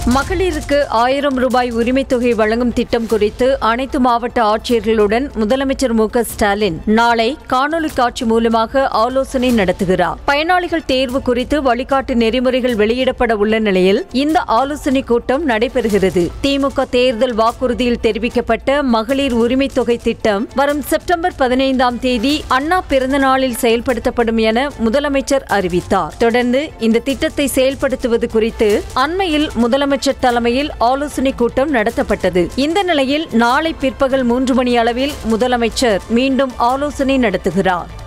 மகளிருக்கு ஆயிரம் ரூபாய் உரிமைத் தொகை வழங்கும் திட்டம் குறித்து அனைத்து மாவட்ட ஆட்சியர்களுடன் முதலமைச்சர் மு க ஸ்டாலின் நாளை காணொலி காட்சி மூலமாக ஆலோசனை நடத்துகிறார் பயனாளிகள் தேர்வு குறித்து வழிகாட்டு நெறிமுறைகள் வெளியிடப்பட உள்ள நிலையில் இந்த ஆலோசனை கூட்டம் நடைபெறுகிறது திமுக தேர்தல் வாக்குறுதியில் தெரிவிக்கப்பட்ட மகளிர் உரிமைத் தொகை திட்டம் வரும் செப்டம்பர் பதினைந்தாம் தேதி அண்ணா பிறந்த நாளில் செயல்படுத்தப்படும் என முதலமைச்சர் அறிவித்தார் தொடர்ந்து இந்த திட்டத்தை செயல்படுத்துவது குறித்து அண்மையில் முதலமைச்சர் தலைமையில் ஆலோசனை கூட்டம் நடத்தப்பட்டது இந்த நிலையில் நாளை பிற்பகல் மூன்று மணி அளவில் முதலமைச்சர் மீண்டும் ஆலோசனை நடத்துகிறார்